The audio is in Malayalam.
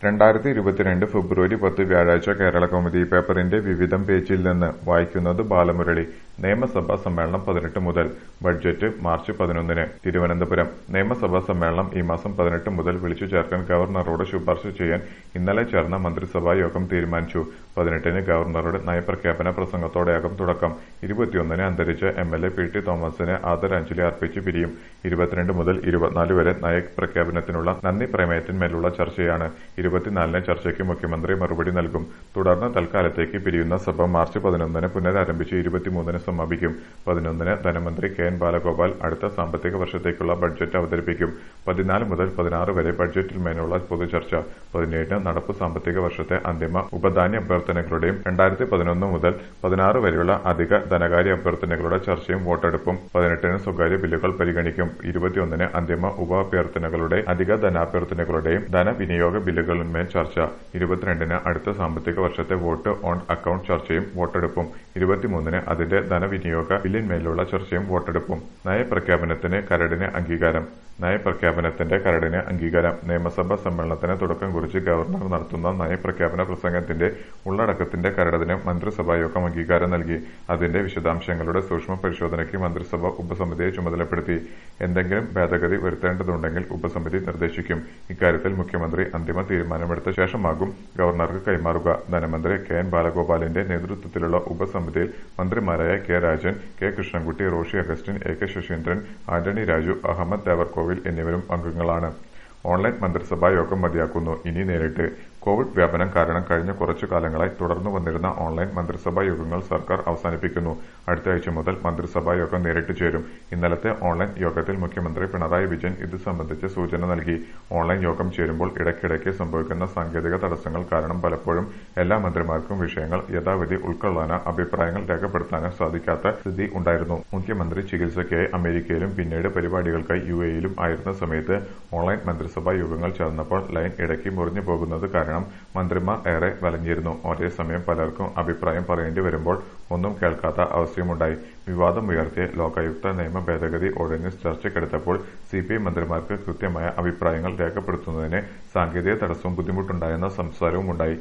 രണ്ടായിരത്തി ഇരുപത്തിരണ്ട് ഫെബ്രുവരി പത്ത് വ്യാഴാഴ്ച കേരളകൗമുദി പേപ്പറിന്റെ വിവിധം പേജിൽ നിന്ന് വായിക്കുന്നത് ബാലമുരളി നിയമസഭാ സമ്മേളനം പതിനെട്ട് മുതൽ ബഡ്ജറ്റ് മാർച്ച് പതിനൊന്നിന് തിരുവനന്തപുരം നിയമസഭാ സമ്മേളനം ഈ മാസം പതിനെട്ട് മുതൽ വിളിച്ചു ചേർക്കാൻ ഗവർണറോട് ശുപാർശ ചെയ്യാൻ ഇന്നലെ ചേർന്ന മന്ത്രിസഭാ യോഗം തീരുമാനിച്ചു പതിനെട്ടിന് ഗവർണറുടെ നയപ്രഖ്യാപന പ്രസംഗത്തോടെയാകും തുടക്കം ഇരുപത്തിയൊന്നിന് അന്തരിച്ച M L A P T തോമസിന് ആദരാഞ്ജലി അർപ്പിച്ച് പിരിയും ഇരുപത്തിരണ്ട് മുതൽ ഇരുപത്തിനാല് വരെ നയപ്രഖ്യാപനത്തിനുള്ള നന്ദി പ്രമേയത്തിന്മേലുള്ള ചർച്ചയാണ് ഇരുപത്തിനാലിന് ചർച്ചയ്ക്ക് മുഖ്യമന്ത്രി മറുപടി നൽകും തുടർന്ന് തൽക്കാലത്തേക്ക് പിരിയുന്ന സഭ മാർച്ച് പതിനൊന്നിന് പുനരാരംഭിച്ച് ഇരുപത്തിമൂന്നിന് സമാപിക്കും പതിനൊന്നിന് ധനമന്ത്രി കെ എൻ ബാലഗോപാൽ അടുത്ത സാമ്പത്തിക വർഷത്തേക്കുള്ള ബഡ്ജറ്റ് അവതരിപ്പിക്കും പതിനാല് മുതൽ പതിനാറ് വരെ ബഡ്ജറ്റിന്മേലുള്ള പൊതുചർച്ച പതിനേഴിന് നടപ്പ് സാമ്പത്തിക വർഷത്തെ അന്തിമ ഉപധാന്യ അഭ്യർത്ഥനകളുടെയും രണ്ടായിരത്തി പതിനൊന്ന് മുതൽ പതിനാറ് വരെയുള്ള അധിക ധനകാര്യ അഭ്യർത്ഥനകളുടെ ചർച്ചയും വോട്ടെടുപ്പും പതിനെട്ടിന് സ്വകാര്യ ബില്ലുകൾ പരിഗണിക്കും ഇരുപത്തിയൊന്നിന് അന്തിമ ഉപാഭ്യർത്ഥനകളുടെ അധിക ധനാഭ്യർത്ഥനകളുടെയും ധനവിനിയോഗ ബില്ലുകളിന്മേൽ ചർച്ച ഇരുപത്തിരണ്ടിന് അടുത്ത സാമ്പത്തിക വർഷത്തെ വോട്ട് ഓൺ അക്കൌണ്ട് ചർച്ചയും വോട്ടെടുപ്പും ഇരുപത്തിമൂന്നിന് അതിന്റെ ധനവിനിയോഗ ബില്ലിന്മേലുള്ള ചർച്ചയും വോട്ടെടുപ്പും നയപ്രഖ്യാപനത്തിന് കരടിന് അംഗീകാരം നയപ്രഖ്യാപനത്തിന്റെ കരടിന് അംഗീകാരം നിയമസഭാ സമ്മേളനത്തിന് തുടക്കം കുറിച്ച് ഗവർണർ നടത്തുന്ന നയപ്രഖ്യാപന പ്രസംഗത്തിന്റെ ഉള്ളടക്കത്തിന്റെ കരടിന് മന്ത്രിസഭായോഗം അംഗീകാരം നൽകി അതിന്റെ വിശദാംശങ്ങളുടെ സൂക്ഷ്മ പരിശോധനയ്ക്ക് മന്ത്രിസഭ ഉപസമിതിയെ ചുമതലപ്പെടുത്തി എന്തെങ്കിലും ഭേദഗതി വരുത്തേണ്ടതുണ്ടെങ്കിൽ ഉപസമിതി നിർദ്ദേശിക്കും ഇക്കാര്യത്തിൽ മുഖ്യമന്ത്രി അന്തിമ തീരുമാനമെടുത്ത ശേഷമാകും ഗവർണർക്ക് കൈമാറുക ധനമന്ത്രി കെ എൻ ബാലഗോപാലിന്റെ നേതൃത്വത്തിലുള്ള ഉപസമിതിയിൽ മന്ത്രിമാരായ K Rajan K Krishnankutty Roshy Augustine A K Saseendran Antony Raju Ahammed Devarkovil എന്നിവരും അംഗങ്ങളാണ് ഓൺലൈൻ മന്ത്രിസഭാ യോഗം മതിയാക്കുന്നു ഇനി നേരിട്ട് കോവിഡ് വ്യാപനം കാരണം കഴിഞ്ഞ കുറച്ചു കാലങ്ങളായി തുടർന്നു വന്നിരുന്ന ഓൺലൈൻ മന്ത്രിസഭാ യോഗങ്ങൾ സർക്കാർ അവസാനിപ്പിക്കുന്നു അടുത്ത ആഴ്ച മുതൽ മന്ത്രിസഭാ യോഗം നേരിട്ട് ചേരും ഇന്നലത്തെ ഓൺലൈൻ യോഗത്തിൽ മുഖ്യമന്ത്രി പിണറായി വിജയൻ ഇത് സംബന്ധിച്ച് സൂചന നൽകി ഓൺലൈൻ യോഗം ചേരുമ്പോൾ ഇടയ്ക്കിടയ്ക്ക് സംഭവിക്കുന്ന സാങ്കേതിക തടസ്സങ്ങൾ കാരണം പലപ്പോഴും എല്ലാ മന്ത്രിമാർക്കും വിഷയങ്ങൾ യഥാവിധി ഉൾക്കൊള്ളാനോ അഭിപ്രായങ്ങൾ രേഖപ്പെടുത്താനോ സാധിക്കാത്ത സ്ഥിതി ഉണ്ടായിരുന്നു മുഖ്യമന്ത്രി ചികിത്സയ്ക്കായി അമേരിക്കയിലും പിന്നീട് പരിപാടികൾക്കായി യു എയിലും ആയിരുന്ന സമയത്ത് ഓൺലൈൻ മന്ത്രിസഭാ യോഗങ്ങൾ ചേർന്നപ്പോൾ ലൈൻ ഇടയ്ക്ക് മുറിഞ്ഞു പോകുന്നത് കാരണം മന്ത്രിമാർ ഏറെ വലഞ്ഞിരുന്നു ഒരേസമയം പലർക്കും അഭിപ്രായം പറയേണ്ടി വരുമ്പോൾ ഒന്നും കേൾക്കാത്ത അവസ്ഥയുമുണ്ടായി വിവാദമുയർത്തിയ ലോകായുക്ത നിയമ ഭേദഗതി ഓർഡിനൻസ് ചർച്ചയ്ക്കെടുത്തപ്പോൾ സിപിഐ മന്ത്രിമാർക്ക് കൃത്യമായ അഭിപ്രായങ്ങൾ രേഖപ്പെടുത്തുന്നതിന് സാങ്കേതിക തടസ്സവും ബുദ്ധിമുട്ടുണ്ടായെന്ന സംസാരവുമുണ്ടായി